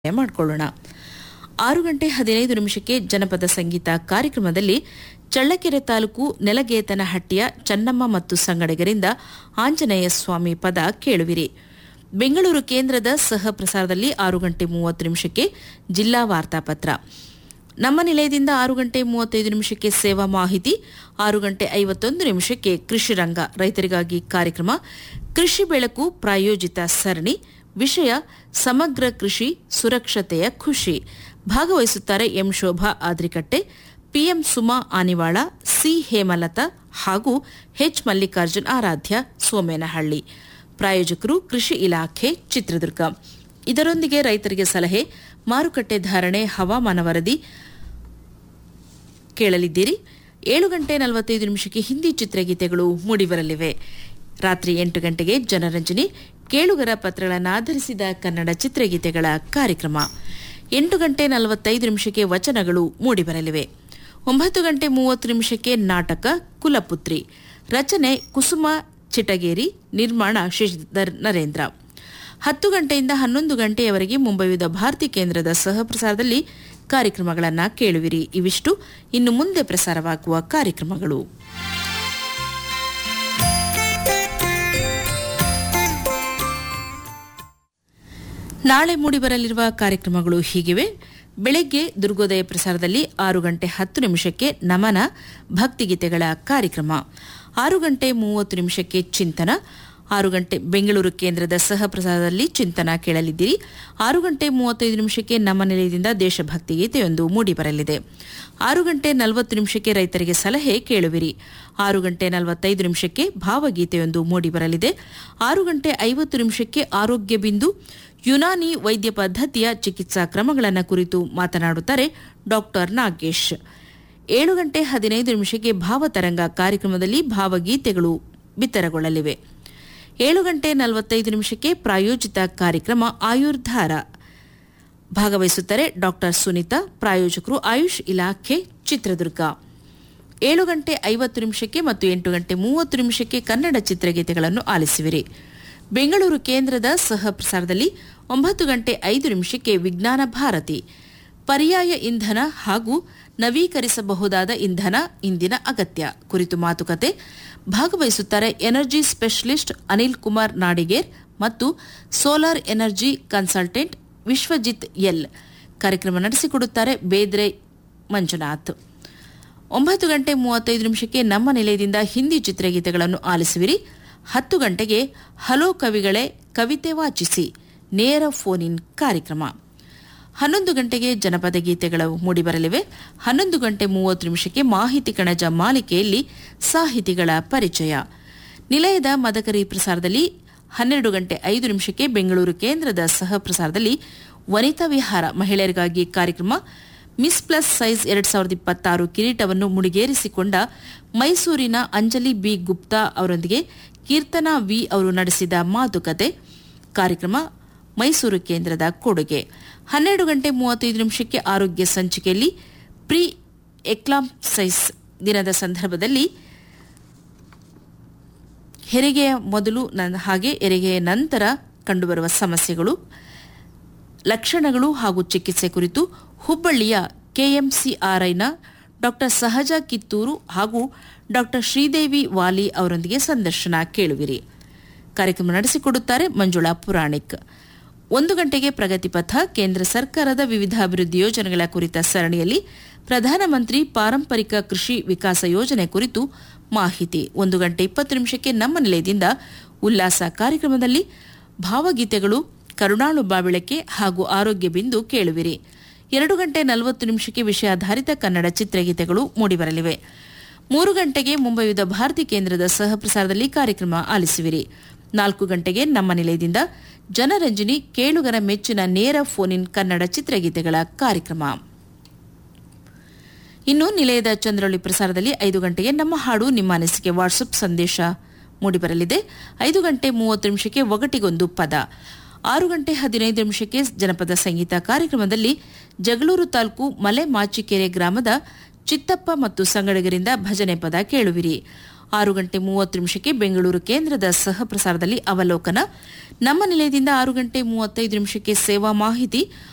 ಮಾಡಿಕೊಳ್ಳೋಣ ಆರು ಗಂಟೆ ಹದಿನೈದು ನಿಮಿಷಕ್ಕೆ ಜನಪದ ಸಂಗೀತ ಕಾರ್ಯಕ್ರಮದಲ್ಲಿ ಚಳ್ಳಕೆರೆ ತಾಲೂಕು ನೆಲಗೇತನಹಟ್ಟಿಯ ಚನ್ನಮ್ಮ ಮತ್ತು ಸಂಗಡಿಗರಿಂದ ಆಂಜನೇಯ ಸ್ವಾಮಿ ಪದ ಕೇಳುವಿರಿ ಬೆಂಗಳೂರು ಕೇಂದ್ರದ ಸಹ ಪ್ರಸಾರದಲ್ಲಿ ಆರು ಗಂಟೆ ಮೂವತ್ತು ನಿಮಿಷಕ್ಕೆ ಜಿಲ್ಲಾ ವಾರ್ತಾಪತ್ರ ನಮ್ಮ ನಿಲಯದಿಂದ ಆರು ಗಂಟೆ ಮೂವತ್ತೈದು ನಿಮಿಷಕ್ಕೆ ಸೇವಾ ಮಾಹಿತಿ ಆರು ಗಂಟೆ ಐವತ್ತೊಂದು ನಿಮಿಷಕ್ಕೆ ಕೃಷಿ ರಂಗ ರೈತರಿಗಾಗಿ ಕಾರ್ಯಕ್ರಮ ಕೃಷಿ ಬೆಳಕು ಪ್ರಾಯೋಜಿತ ಸರಣಿ ವಿಷಯ ಸಮಗ್ರ ಕೃಷಿ ಸುರಕ್ಷತೆಯ ಖುಷಿ ಭಾಗವಹಿಸುತ್ತಾರೆ M Shobha Adrikatte P M Suma Anivala C Hemalatha ಹಾಗೂ ಎಚ್ ಮಲ್ಲಿಕಾರ್ಜುನ್ ಆರಾಧ್ಯ ಸೋಮೇನಹಳ್ಳಿ ಪ್ರಾಯೋಜಕರು ಕೃಷಿ ಇಲಾಖೆ ಚಿತ್ರದುರ್ಗ ಇದರೊಂದಿಗೆ ರೈತರಿಗೆ ಸಲಹೆ ಮಾರುಕಟ್ಟೆ ಧಾರಣೆ ಹವಾಮಾನ ವರದಿ ಕೇಳಲಿದ್ದೀರಿ ಏಳು ಗಂಟೆ ನಲವತ್ತೈದು ನಿಮಿಷಕ್ಕೆ ಹಿಂದಿ ಚಿತ್ರಗೀತೆಗಳು ಮೂಡಿಬರಲಿವೆ ರಾತ್ರಿ ಎಂಟು ಗಂಟೆಗೆ ಜನರಂಜನಿ ಕೇಳುಗರ ಪತ್ರಗಳನ್ನು ಆಧರಿಸಿದ ಕನ್ನಡ ಚಿತ್ರಗೀತೆಗಳ ಕಾರ್ಯಕ್ರಮ ಎಂಟು ಗಂಟೆ ನಲವತ್ತೈದು ನಿಮಿಷಕ್ಕೆ ವಚನಗಳು ಮೂಡಿಬರಲಿವೆ ಒಂಬತ್ತು ಗಂಟೆ ಮೂವತ್ತು ನಿಮಿಷಕ್ಕೆ ನಾಟಕ ಕುಲಪುತ್ರಿ ರಚನೆ ಕುಸುಮ ಚಿಟಗೇರಿ ನಿರ್ಮಾಣ ಶಶಿಧರ್ ನರೇಂದ್ರ ಹತ್ತು ಗಂಟೆಯಿಂದ ಹನ್ನೊಂದು ಗಂಟೆಯವರೆಗೆ ಮುಂಬೈದ ಭಾರತಿ ಕೇಂದ್ರದ ಸಹಪ್ರಸಾರದಲ್ಲಿ ಕಾರ್ಯಕ್ರಮಗಳನ್ನು ಕೇಳುವಿರಿ ಇವಿಷ್ಟು ಇನ್ನು ಮುಂದೆ ಪ್ರಸಾರವಾಗುವ ಕಾರ್ಯಕ್ರಮಗಳು ನಾಳೆ ಮೂಡಿಬರಲಿರುವ ಕಾರ್ಯಕ್ರಮಗಳು ಹೀಗಿವೆ ಬೆಳಗ್ಗೆ ದುರ್ಗೋದಯ ಪ್ರಸಾರದಲ್ಲಿ ಆರು ಗಂಟೆ ಹತ್ತು ನಿಮಿಷಕ್ಕೆ ನಮನ ಭಕ್ತಿಗೀತೆಗಳ ಕಾರ್ಯಕ್ರಮ ಆರು ಗಂಟೆ ಮೂವತ್ತು ನಿಮಿಷಕ್ಕೆ ಚಿಂತನ ಆರು ಗಂಟೆ ಬೆಂಗಳೂರು ಕೇಂದ್ರದ ಸಹ ಪ್ರಸಾರದಲ್ಲಿ ಚಿಂತನ ಕೇಳಲಿದ್ದೀರಿ ಆರು ಗಂಟೆ ಮೂವತ್ತೈದು ನಿಮಿಷಕ್ಕೆ ನಮ್ಮ ನಿಲಯದಿಂದ ದೇಶಭಕ್ತಿ ಗೀತೆಯೊಂದು ಮೂಡಿಬರಲಿದೆ ಆರು ಗಂಟೆ ನಲವತ್ತು ನಿಮಿಷಕ್ಕೆ ರೈತರಿಗೆ ಸಲಹೆ ಕೇಳುವಿರಿ ಆರು ಗಂಟೆ ನಲವತ್ತೈದು ನಿಮಿಷಕ್ಕೆ ಭಾವಗೀತೆಯೊಂದು ಮೂಡಿಬರಲಿದೆ ಆರು ಗಂಟೆ ಐವತ್ತು ನಿಮಿಷಕ್ಕೆ ಆರೋಗ್ಯ ಬಿಂದು ಯುನಾನಿ ವೈದ್ಯ ಪದ್ಧತಿಯ ಚಿಕಿತ್ಸಾ ಕ್ರಮಗಳನ್ನು ಕುರಿತು ಮಾತನಾಡುತ್ತಾರೆ ಡಾಕ್ಟರ್ ನಾಗೇಶ್ ಏಳು ಗಂಟೆ ಹದಿನೈದು ನಿಮಿಷಕ್ಕೆ ಭಾವತರಂಗ ಕಾರ್ಯಕ್ರಮದಲ್ಲಿ ಭಾವಗೀತೆಗಳು ಬಿತ್ತರಗೊಳ್ಳಲಿವೆ ಏಳು ಗಂಟೆ ನಲವತ್ತೈದು ನಿಮಿಷಕ್ಕೆ ಪ್ರಾಯೋಜಿತ ಕಾರ್ಯಕ್ರಮ ಆಯುರ್ಧಾರ ಭಾಗವಹಿಸುತ್ತಾರೆ ಡಾಕ್ಟರ್ ಸುನೀತಾ ಪ್ರಾಯೋಜಕರು ಆಯುಷ್ ಇಲಾಖೆ ಚಿತ್ರದುರ್ಗ ಏಳು ಗಂಟೆ ಐವತ್ತು ನಿಮಿಷಕ್ಕೆ ಮತ್ತು ಎಂಟು ಗಂಟೆ ಮೂವತ್ತು ನಿಮಿಷಕ್ಕೆ ಕನ್ನಡ ಚಿತ್ರಗೀತೆಗಳನ್ನು ಆಲಿಸುವಿರಿ ಬೆಂಗಳೂರು ಕೇಂದ್ರದ ಸಹ ಪ್ರಸಾರದಲ್ಲಿ ಒಂಬತ್ತು ಗಂಟೆ ಐದು ನಿಮಿಷಕ್ಕೆ ವಿಜ್ಞಾನ ಭಾರತಿ ಪರ್ಯಾಯ ಇಂಧನ ಹಾಗೂ ನವೀಕರಿಸಬಹುದಾದ ಇಂಧನ ಇಂದಿನ ಅಗತ್ಯ ಕುರಿತು ಮಾತುಕತೆ ಭಾಗವಹಿಸುತ್ತಾರೆ ಎನರ್ಜಿ ಸ್ಪೆಷಲಿಸ್ಟ್ ಅನಿಲ್ ಕುಮಾರ್ ನಾಡಿಗೇರ್ ಮತ್ತು solar energy consultant Vishwajit L ಕಾರ್ಯಕ್ರಮ ನಡೆಸಿಕೊಡುತ್ತಾರೆ ಬೇದ್ರೆ ಮಂಜುನಾಥ್ ಒಂಬತ್ತು ಗಂಟೆ ಮೂವತ್ತೈದು ನಿಮಿಷಕ್ಕೆ ನಮ್ಮ ನಿಲಯದಿಂದ ಹಿಂದಿ ಚಿತ್ರಗೀತೆಗಳನ್ನು ಆಲಿಸುವಿರಿ ಹತ್ತು ಗಂಟೆಗೆ ಹಲೋ ಕವಿಗಳೇ ಕವಿತೆ ವಾಚಿಸಿ ನೇರ ಫೋನ್ ಇನ್ ಕಾರ್ಯಕ್ರಮ ಹನ್ನೊಂದು ಗಂಟೆಗೆ ಜನಪದ ಗೀತೆಗಳು ಮೂಡಿಬರಲಿವೆ ಹನ್ನೊಂದು ಗಂಟೆ ಮೂವತ್ತು ನಿಮಿಷಕ್ಕೆ ಮಾಹಿತಿ ಕಣಜ ಮಾಲಿಕೆಯಲ್ಲಿ ಸಾಹಿತಿಗಳ ಪರಿಚಯ ನಿಲಯದ ಮದಕರಿ ಪ್ರಸಾರದಲ್ಲಿ ಹನ್ನೆರಡು ಗಂಟೆ ಐದು ನಿಮಿಷಕ್ಕೆ ಬೆಂಗಳೂರು ಕೇಂದ್ರದ ಸಹ ಪ್ರಸಾರದಲ್ಲಿ ವನಿತಾ ವಿಹಾರ ಮಹಿಳೆಯರಿಗಾಗಿ ಕಾರ್ಯಕ್ರಮ ಮಿಸ್ ಪ್ಲಸ್ ಸೈಜ್ ಎರಡ್ ಸಾವಿರದ ಇಪ್ಪತ್ತಾರು ಕಿರೀಟವನ್ನು ಮುಡಿಗೇರಿಸಿಕೊಂಡ ಮೈಸೂರಿನ ಅಂಜಲಿ ಬಿ ಗುಪ್ತಾ ಅವರೊಂದಿಗೆ ಕೀರ್ತನಾ ವಿ ಅವರು ನಡೆಸಿದ ಮಾತುಕತೆ ಕಾರ್ಯಕ್ರಮ ಮೈಸೂರು ಕೇಂದ್ರದ ಕೊಡುಗೆ ಹನ್ನೆರಡು ಗಂಟೆ ಮೂವತ್ತೈದು ನಿಮಿಷಕ್ಕೆ ಆರೋಗ್ಯ ಸಂಚಿಕೆಯಲ್ಲಿ ಪ್ರೀ ಎಕ್ಲಾಂಸೈಸ್ ದಿನದ ಸಂದರ್ಭದಲ್ಲಿ ಹೆರಿಗೆಯ ಮೊದಲು ಹಾಗೆ ಹೆರಿಗೆಯ ನಂತರ ಕಂಡುಬರುವ ಸಮಸ್ಯೆಗಳು ಲಕ್ಷಣಗಳು ಹಾಗೂ ಚಿಕಿತ್ಸೆ ಕುರಿತು ಹುಬ್ಬಳ್ಳಿಯ ಕೆಎಂಸಿಆರ್ಐನ ಡಾಕ್ಟರ್ ಸಹಜ ಕಿತ್ತೂರು ಹಾಗೂ ಡಾಕ್ಟರ್ ಶ್ರೀದೇವಿ ವಾಲಿ ಅವರೊಂದಿಗೆ ಸಂದರ್ಶನ ಕೇಳುವಿರಿ ಕಾರ್ಯಕ್ರಮ ನಡೆಸಿಕೊಡುತ್ತಾರೆ ಮಂಜುಳಾ ಪುರಾಣಿಕ್ ಒಂದು ಗಂಟೆಗೆ ಪ್ರಗತಿಪಥ ಕೇಂದ್ರ ಸರ್ಕಾರದ ವಿವಿಧ ಅಭಿವೃದ್ಧಿ ಯೋಜನೆಗಳ ಕುರಿತ ಸರಣಿಯಲ್ಲಿ ಪ್ರಧಾನಮಂತ್ರಿ ಪಾರಂಪರಿಕ ಕೃಷಿ ವಿಕಾಸ ಯೋಜನೆ ಕುರಿತು ಮಾಹಿತಿ ಒಂದು ಗಂಟೆ ಇಪ್ಪತ್ತು ನಿಮಿಷಕ್ಕೆ ನಮ್ಮ ನಿಲಯದಿಂದ ಉಲ್ಲಾಸ ಕಾರ್ಯಕ್ರಮದಲ್ಲಿ ಭಾವಗೀತೆಗಳು ಕರುಣಾಳು ಬಾವಿಳಕೆ ಹಾಗೂ ಆರೋಗ್ಯ ಬಿಂದು ಕೇಳುವಿರಿ ಎರಡು ಗಂಟೆ ನಲವತ್ತು ನಿಮಿಷಕ್ಕೆ ವಿಷಯಾಧಾರಿತ ಕನ್ನಡ ಚಿತ್ರಗೀತೆಗಳು ಮೂಡಿಬರಲಿವೆ ಮೂರು ಗಂಟೆಗೆ ಮುಂಬೈದ ಭಾರತಿ ಕೇಂದ್ರದ ಸಹ ಪ್ರಸಾರದಲ್ಲಿ ಕಾರ್ಯಕ್ರಮ ಆಲಿಸುವಿರಿ ನಾಲ್ಕು ಗಂಟೆಗೆ ನಮ್ಮ ನಿಲಯದಿಂದ ಜನರಂಜನಿ ಕೇಳುಗರ ಮೆಚ್ಚಿನ ನೇರ ಫೋನ್ ಇನ್ ಕನ್ನಡ ಚಿತ್ರಗೀತೆಗಳ ಕಾರ್ಯಕ್ರಮ ಇನ್ನು ನಿಲಯದ ಚಂದ್ರೊಳಿ ಪ್ರಸಾರದಲ್ಲಿ ಐದು ಗಂಟೆಗೆ ನಮ್ಮ ಹಾಡು ನಿಮ್ಮ ಅನಿಸಿಕೆ ವಾಟ್ಸಪ್ ಸಂದೇಶ ಮೂಡಿಬರಲಿದೆ ಐದು ಗಂಟೆ ಮೂವತ್ತು ನಿಮಿಷಕ್ಕೆ ಒಗಟಿಗೊಂದು ಪದ ಆರು ಗಂಟೆ ಹದಿನೈದು ನಿಮಿಷಕ್ಕೆ ಜನಪದ ಸಂಗೀತ ಕಾರ್ಯಕ್ರಮದಲ್ಲಿ ಜಗಳೂರು ತಾಲೂಕು ಮಲೆ ಮಾಚಿಕೆರೆ ಗ್ರಾಮದ ಚಿತ್ತಪ್ಪ ಮತ್ತು ಸಂಗಡಿಗರಿಂದ ಭಜನೆ ಪದ ಕೇಳುವಿರಿ ಆರು ಗಂಟೆ ಮೂವತ್ತು ನಿಮಿಷಕ್ಕೆ ಬೆಂಗಳೂರು ಕೇಂದ್ರದ ಸಹ ಪ್ರಸಾರದಲ್ಲಿ ಅವಲೋಕನ ನಮ್ಮ ನಿಲಯದಿಂದ ಆರು ಗಂಟೆ ಮೂವತ್ತೈದು ನಿಮಿಷಕ್ಕೆ ಸೇವಾ ಮಾಹಿತಿ